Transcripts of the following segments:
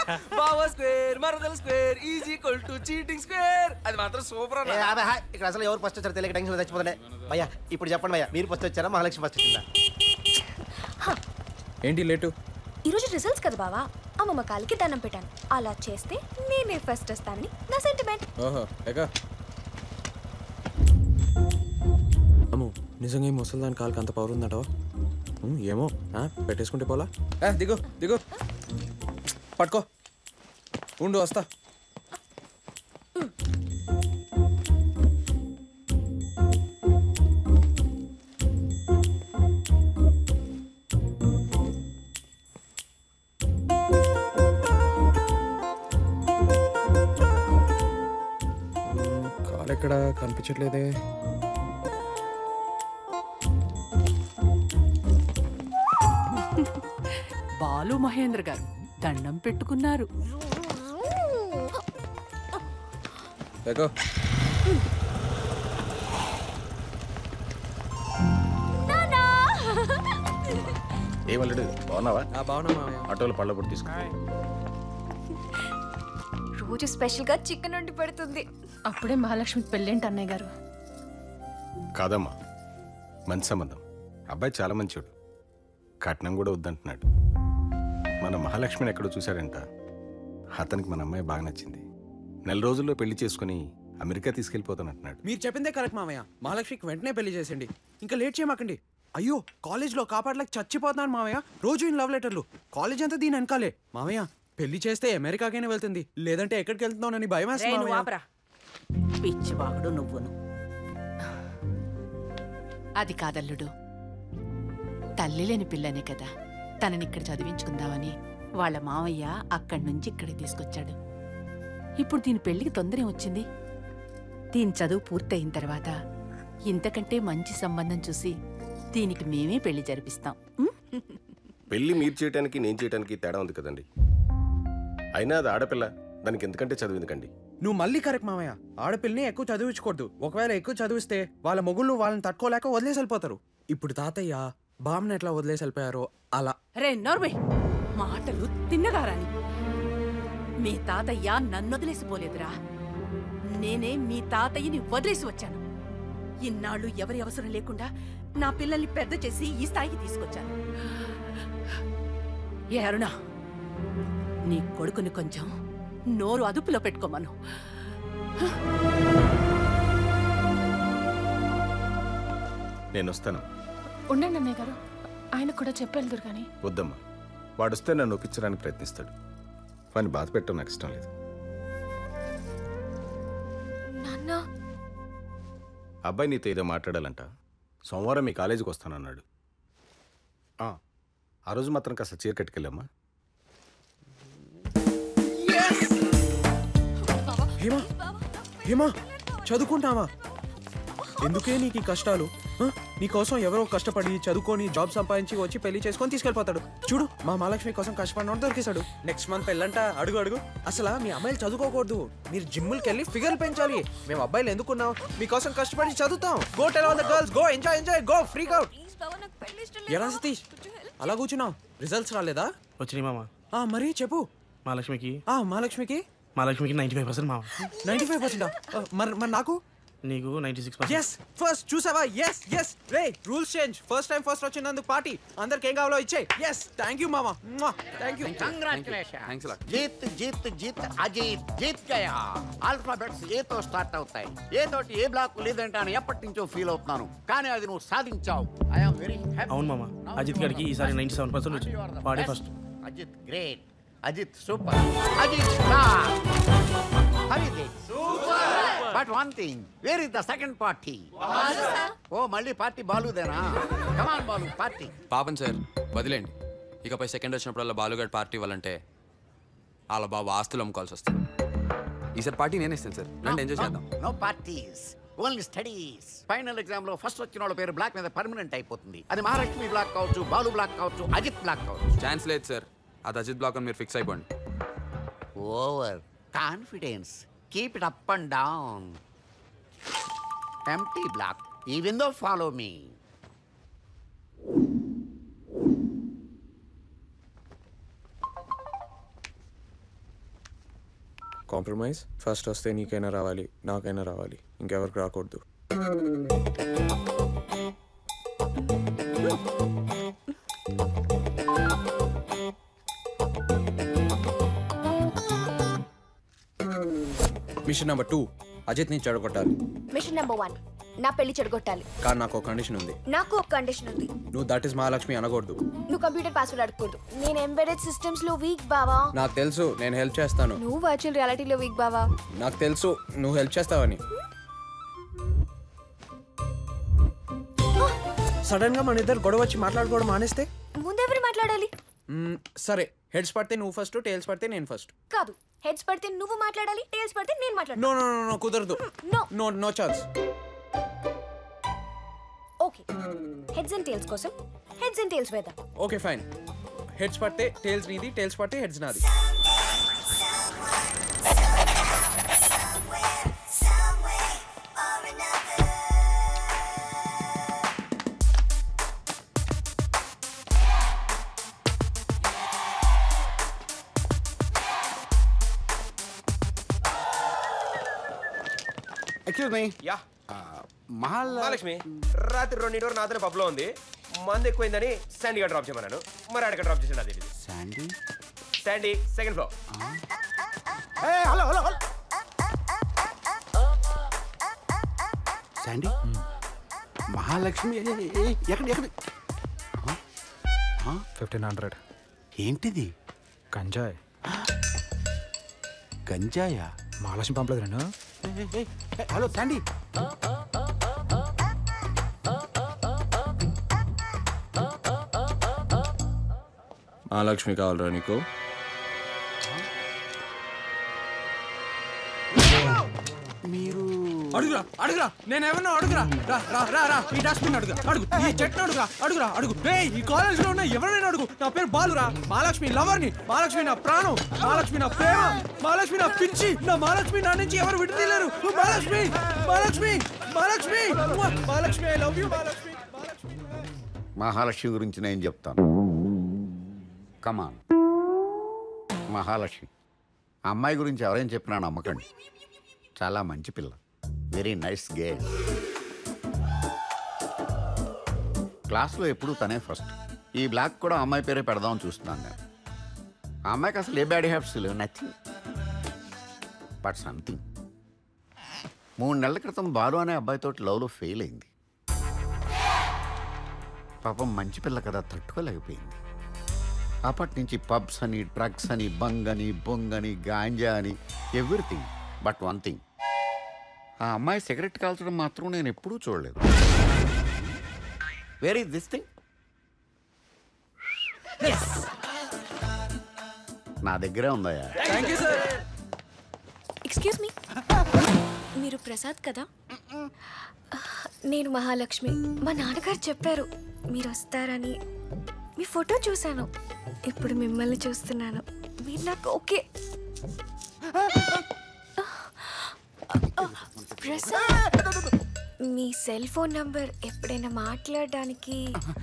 బావా స్క్వేర్ మరదల square is equal to cheating square అది మాత్రం సూపర్ ఏ, అన్న అబ్బే, హాయ్. ఇక్కడ అసలు ఎవరు ఫస్ట్ వచ్చారో తెలియక టెన్షన్ చచ్చిపోతుండే భయ్యా ఇప్పుడు చెప్పండి భయ్యా మీరు ఫస్ట్ వచ్చారా మహాలక్ష్మి ఫస్ట్ వచ్చిందా ఏంటి లేటు ఈరోజు రిజల్ట్స్ కదా బావా అమ్మమ్మ కాలికి దండం పెట్టాను అలా చేస్తే నేనే ఫస్ట్ వస్తానని నా సెంటిమెంట్ ఓహో ఎక్క అమ్మో నిజంగా ఈ ముసలిదాని కాలుకి అంత పవర్ ఉందటవా ఉమ్, ఏమో ఆ, పెట్టేసుకుంటే పోలా ఏ, దిగు దిగు పట్టుకో ఉండు వస్తా ఉమ్, కాలు ఎక్కడ కనిపించట్లేదే బాలు మహేంద్ర గారు దండం పెట్టుకున్నారు ఎక్కో ఏమల్లుడు బాగున్నావా ఆ బాగున్నా మామయ్య ఆటోలో పళ్ళ పొడి తీసుకో రోజు స్పెషల్ గా చికెన్ వండి పెడుతుంది అప్పుడే మహాలక్ష్మి పెళ్ళేంటి అన్నయ్య గారు కాదమ్మా మంచి సంబంధం అబ్బాయి చాలా మంచోడు కట్నం కూడా వద్దంటున్నాడు మన మహాలక్ష్మిని ఎక్కడో చూశాడంట అతనికి మన అమ్మాయి బాగా నచ్చింది నెల రోజుల్లో పెళ్లి చేసుకుని అమెరికా తీసుకెళ్ళిపోతానంటున్నాడు మీరు చెప్పిందే కరెక్ట్ మామయ్య మహాలక్ష్మికి వెంటనే పెళ్లి చేసేయండి ఇంకా లేట్ చేయమాకండి అయ్యో కాలేజ్లో కాపాడలేక చచ్చిపోతున్నాను మామయ్య రోజు ఇన్ లవ్ లెటర్లు కాలేజ్ అంతా దీని వెనకాలే మామయ్య పెళ్లి చేస్తే అమెరికాకైనా వెళ్తుంది లేదంటే ఎక్కడికి వెళ్తున్నానని భయం రేయ్, వేస్తుంది నువ్వు మామయ్య. ఆపరా పిచ్చి వాగుడు నువ్వును అది కాదల్లుడు తల్లి లేని పిల్లనే కదా తనని ఇక్కడ చదివించుకుందామని వాళ్ళ మావయ్య అక్కడి నుంచి ఇక్కడికి తీసుకొచ్చాడు ఇప్పుడు దీని పెళ్లికి తొందర వచ్చింది దీని చదువు పూర్తయిన తర్వాత ఇంతకంటే మంచి సంబంధం చూసి దీనికి మేమే పెళ్లి జరిపిస్తాం ఉం? పెళ్లి మీరు చేయడానికి నేను చేయడానికి తేడా ఉంది కదండి అయినా అది ఆడపిల్ల దానికి ఎందుకంటే చదువు ఎందుకండి నువ్వు మళ్ళీ కరెక్ట్ మామయ్య ఆడపిల్లని ఎక్కువ చదివించకూడదు ఒకవేళ ఎక్కువ చదివిస్తే వాళ్ళ మొగుళ్ళు వాళ్ళని తట్టుకోలేక వదిలేసి వెళ్ళిపోతారు ఇప్పుడు తాతయ్య బామ్ని ఎట్లా వదిలేసి వెళ్ళిపోయారో అలా రే నోర్వే మాటలు తిన్నగారాని మీ తాతయ్య నన్ను వదిలేసిపోలేదురా నేనే మీ తాతయ్యని వదిలేసి వచ్చాను ఇన్నాళ్ళు ఎవరి అవసరం లేకుండా నా పిల్లల్ని పెద్ద చేసి ఈ స్థాయికి తీసుకొచ్చాను ఏ అరుణ నీ కొడుకుని కొంచెం నోరు అదుపులో పెట్టుకోమను నేను వస్తాను ఉండండి అన్నయ్య గారు ఆయన కూడా చెప్పెళ్దురు కానీ వద్దమ్మా వాడొస్తే నన్ను ఒప్పించడానికి ప్రయత్నిస్తాడు వాడిని బాధ పెట్టడం నాకు ఇష్టం లేదు నాన్న అబ్బాయి నీతో ఏదో మాట్లాడాలంట సోమవారం మీ కాలేజీకి వస్తానన్నాడు ఆ, ఆ రోజు మాత్రం కాస్త చీర కట్టుకెళ్ళమ్మా హేమా హేమా చదువుకుంటావా ఎందుకే నీకు ఈ కష్టాలు ఆ? నీకోసం ఎవరో కష్టపడి చదువుకొని జాబ్ సంపాదించి వచ్చి పెళ్లి చేసుకొని తీసుకెళ్ళిపోతాడు చూడు మా మహాలక్ష్మి కోసం కష్టపడినోడు దొరికేశాడు నెక్స్ట్ మంత్ పెళ్ళంట అడుగు అడుగు అసలు మీ అమ్మాయిలు చదువుకోకూడదు మీరు జిమ్ములకి వెళ్ళి ఫిగర్ పెంచాలి మేము అబ్బాయిలు ఎందుకున్నాం మీకోసం కష్టపడి చదువుతాం go tell all the girls go enjoy enjoy go free out please బావా నాకు పెళ్లి ఇష్టం ఎలా సతీష్ అలా కూర్చున్నావు రిజల్ట్స్ రాలేదా వచ్చినాయి మామ ఆ మరి చెప్పు మహాలక్ష్మికి ఆ మహాలక్ష్మికి మహాలక్ష్మికి నైంటీ ఫైవ్ పర్సెంట్ మామ నైంటీ ఫైవ్ పర్సెంట్ మరి మరి నాకు నీకు ninety six percent yes first చూసావా ఎస్ ఎస్ రే rules change first time first వచ్చినందుకు పార్టీ అందరికి ఏం కావాలో ఇచ్చే ఎస్ థ్యాంక్ యూ మామా థ్యాంక్ యూ థ్యాంక్స్ లాట్ జీత్ జీత్ జీత్ అజీత్ జీత్ గయా ఆల్ఫాబెట్స్ ఏతో స్టార్ట్ అవుతాయి ఏ తోటి ఏ బ్లాక్ లేదంటే అని ఎప్పటి నుంచో ఫీల్ అవుతున్నాను కానీ అది నువ్వు సాధించావు ఐఎమ్ వెరీ హ్యాపీ అవును మామ అజిత్ గారికి ఈసారి నైంటీ సెవెన్ పర్సెంట్ వచ్చింది వాడే first Ajith great Ajith super Ajith star హరిది but one thing where is the second party oh మళ్ళీ పార్టీ బాలుదేనా కమాన్ బాలు పార్టీ పాపం సార్ వదిలేండి ఇకపై సెకండ్ వచ్చినప్పుడల్లా బాలుగాడ్ పార్టీ ఇవ్వాలంటే వాళ్ళ బాబు ఆస్తులు అమ్ముకోవాల్సి వస్తుంది ఈసారి పార్టీ నేను ఇస్తాను సార్ రండి ఎంజాయ్ చేద్దాం no parties only studies final exam లో ఫస్ట్ వచ్చిన వాళ్ళ పేరు బ్లాక్ మీద పర్మనెంట్ అయిపోతుంది అది మహాలక్ష్మి బ్లాక్ కావచ్చు బాలు బ్లాక్ కావచ్చు అజిత్ బ్లాక్ కావచ్చు ఛాన్స్ లేదు సార్ అది అజిత్ బ్లాక్ అని మీరు ఫిక్స్ అయిపోండి over confidence keep it up and down ఎంటీ block even though follow me compromise first వస్తే నీకైనా రావాలి నాకైనా రావాలి ఇంకెవరికి రాకూడదు మిషన్ నెంబర్ టూ అజిత్ని చెడగొట్టాలి మిషన్ నెంబర్ వన్ నా పెళ్లి చెడగొట్టాలి కానీ నాకు ఒక కండిషన్ ఉంది నాకు ఒక కండిషన్ ఉంది నువ్వు దట్ ఇస్ మహాలక్ష్మి అనకూడదు నువ్వు కంప్యూటర్ పాస్వర్డ్ అడగకూడదు నేను ఎంబెడెడ్ సిస్టమ్స్ లో వీక్ బావా నాకు తెలుసు నేను హెల్ప్ చేస్తాను నువ్వు వర్చువల్ రియాలిటీలో వీక్ బావా నాకు తెలుసు నువ్వు హెల్ప్ చేస్తావని సడన్ గా మన ఇద్దరు గొడవ వచ్చి మాట్లాడుకోవడం మానేస్తే ముందెవరు మాట్లాడాలి మ్మ్, సరే హెడ్స్ పడితే నువ్వు ఫస్ట్ టైల్స్ పడితే నేను ఫస్ట్ కాదు హెడ్స్ పడితే నువ్వు మాట్లాడాలి టైల్స్ పడితే నేను మాట్లాడాలి నో నో నో కుదరదు no no no chance okay heads and tails కోసం హెడ్స్ అండ్ టైల్స్ వేద్దాం ఓకే ఫైన్ హెడ్స్ పడితే టైల్స్ నీది టైల్స్ పడితే హెడ్స్ నాది ఎక్స్క్యూజ్ మీ యా మహల్ మహాలక్ష్మి రాత్రి రెండింటి నాతో పబ్లో ఉంది మందు ఎక్కువైందని శాండీగా డ్రాప్ చేయమన్నాను మరి అక్కడ డ్రాప్ చేసి అది Sandy Sandy second floor hello hello hello Sandy Mahalakshmi ఏ, ఏ, ఏ, ఎక్కడ ఎక్కడ ఫిఫ్టీన్ హండ్రెడ్ ఏంటిది గంజాయ్ గంజాయా మహాలక్ష్మి పంపలేదు నేను ఏ, ఏ, ఏ, ఏ, హలో శాండీ మహాలక్ష్మి కావాలరా నీకు మీరు అడుగురా అడుగురా నేను ఏమన్నా అడుగురా రా రా రా రా ఈ డస్ట్బిన్ అడుగు అడుగు ఈ చెట్టు అడుగురా అడుగురా అడుగు ఏయ్ ఈ కాలేజ్ లో ఉన్న ఎవరైనా అడుగు నా పేరు బాలురా మహాలక్ష్మి లవర్ ని మహాలక్ష్మి నా ప్రాణం మహాలక్ష్మి నా ప్రేమ మహాలక్ష్మి నా పిచ్చి నా మహాలక్ష్మి నా నుంచి ఎవరు విడతీయలేరు మహాలక్ష్మి మహాలక్ష్మి మహాలక్ష్మి ఉవ్వ, Mahalakshmi I love you Mahalakshmi Mahalakshmi Mahalakshmi గురించి నేను చెప్తాను కమాన్ మహాలక్ష్మి ఆ అమ్మాయి గురించి ఎవరైనా చెప్పినా నమ్మకండి చాలా మంచి పిల్ల వెరీ నైస్ గే క్లాస్లో ఎప్పుడూ తనే ఫస్ట్ ఈ బ్లాక్ కూడా అమ్మాయి పేరే పెడదామని చూస్తున్నాను నేను ఆ అమ్మాయికి అసలు ఏ బ్యాడ్ హ్యాప్స్ లేవు నథింగ్ బట్ సంథింగ్ మూడు నెలల క్రితం బాలు అనే అబ్బాయితో లవ్లో ఫెయిల్ అయింది పాపం మంచి పిల్ల కదా తట్టుకోలేకపోయింది అప్పటి నుంచి పబ్స్ అని డ్రగ్స్ అని బంగ్ అని బొంగ్ అని గాంజా అని ఎవ్రీథింగ్ బట్ వన్ థింగ్ ఆ అమ్మాయి సిగరెట్ కాల్చడం మాత్రం నేను ఎప్పుడూ చూడలేదు వేర్ ఇస్ దిస్ థింగ్ నా దగ్గరే ఉందయ్యా thank you sir excuse me మీరు ప్రసాద్ కదా నేను మహాలక్ష్మి మా నాన్నగారు చెప్పారు మీరు వస్తారని మీ ఫోటో చూశాను ఇప్పుడు మిమ్మల్ని చూస్తున్నాను మీరు నాకు ఓకే ప్రసాద్ మీ సెల్ ఫోన్ నంబర్ ఎప్పుడైనా మాట్లాడడానికి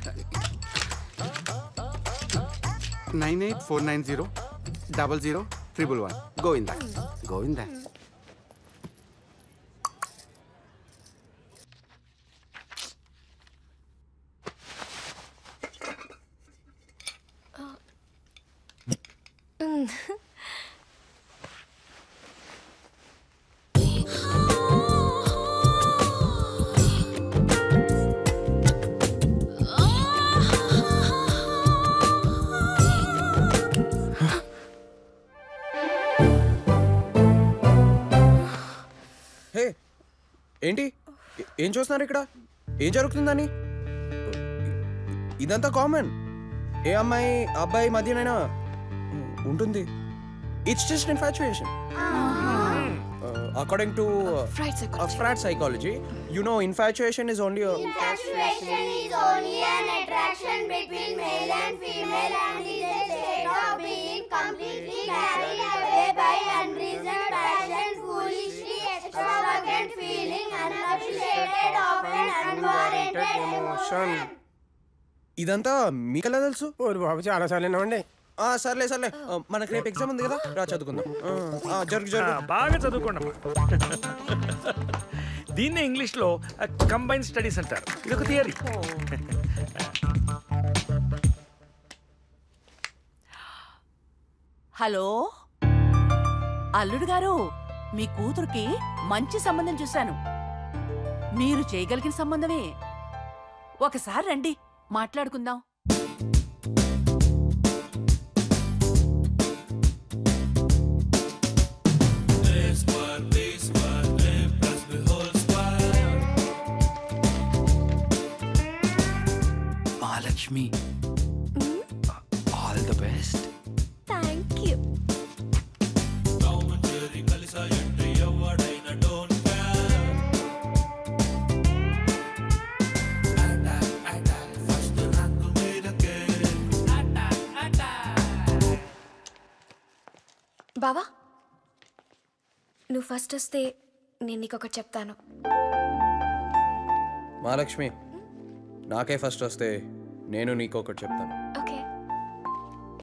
nine eight four nine zero double zero triple one Govinda Govinda hey ఏంటి ఏ- ఏం చూస్తున్నారు ఇక్కడ ఏం జరుగుతుందని ఇదంతా కామన్ ఏ అమ్మాయి అబ్బాయి మధ్యనైనా ఉంటుంది it's just infatuation according to Fried psychology. Freud psychology you know infatuation is only Infatuation is only an attraction between male and female and is a state of being completely carried away by unreasoned passion, foolishly extravagant feeling, unappreciated, often unwarranted emotion. ఇదంతా మీకెలా తెలుసు ఓరి బాబు చాలా సార్లు విన్నామండి ఆ, సర్లే సర్లే ఆ, మనకి రేపు ఎగ్జామ్ ఉంది కదా రా చదువుకుందాం ఆ, ఆ, జరుగు జరుగు ఆ, బాగా చదువుకోండి దీన్నే ఇంగ్లీష్లో కంబైన్ స్టడీస్ అంటారు ఇది ఒక థియరీ హలో అల్లుడు గారు మీ కూతురికి మంచి సంబంధం చూశాను మీరు చేయగలిగిన సంబంధమే ఒకసారి రండి మాట్లాడుకుందాం Mahalakshmi all the best thank you బావా నువ్వు ఫస్ట్ వస్తే నేను నీకు ఒకటి చెప్తాను మహాలక్ష్మి నాకే ఫస్ట్ వస్తే నేను నీకు ఒకటి చెప్తాను ఓకే